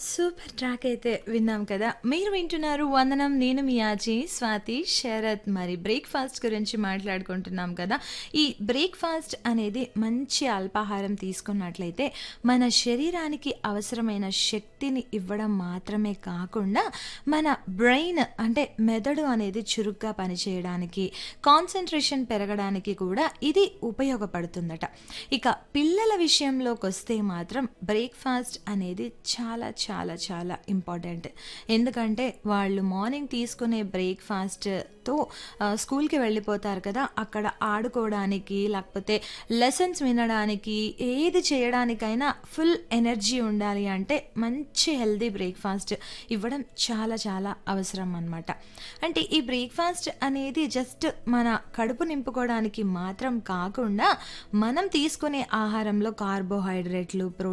super track అయితే విన్నాం కదా మీరు వింటున్నారు వందనం నేను మీ ఆజీ స్వాతి శరత్ మరి బ్రేక్ఫాస్ట్ గురించి మాట్లాడుకుంటున్నాం కదా ఈ బ్రేక్ఫాస్ట్ అనేది మంచి అల్పాహారం తీసుకున్నట్లయితే మన శరీరానికి అవసరమైన శక్తిని ఇవ్వడం మాత్రమే కాకుండా మన బ్రెయిన్ అంటే మెదడు అనేది చురుగ్గా పనిచేయడానికి కాన్సన్ట్రేషన్ పెరగడానికి కూడా ఇది ఉపయోగపడుతుందట ఇక పిల్లల విషయంలోకి వస్తే మాత్రం బ్రేక్ఫాస్ట్ అనేది చాలా చాలా చాలా ఇంపార్టెంట్ ఎందుకంటే వాళ్ళు మార్నింగ్ తీసుకునే బ్రేక్ఫాస్ట్తో స్కూల్కి వెళ్ళిపోతారు కదా అక్కడ ఆడుకోవడానికి లేకపోతే లెసన్స్ వినడానికి ఏది చేయడానికైనా ఫుల్ ఎనర్జీ ఉండాలి అంటే మంచి హెల్దీ బ్రేక్ఫాస్ట్ ఇవ్వడం చాలా చాలా అవసరం అన్నమాట అంటే ఈ బ్రేక్ఫాస్ట్ అనేది జస్ట్ మన కడుపు నింపుకోవడానికి మాత్రం కాకుండా మనం తీసుకునే ఆహారంలో కార్బోహైడ్రేట్లు ప్రో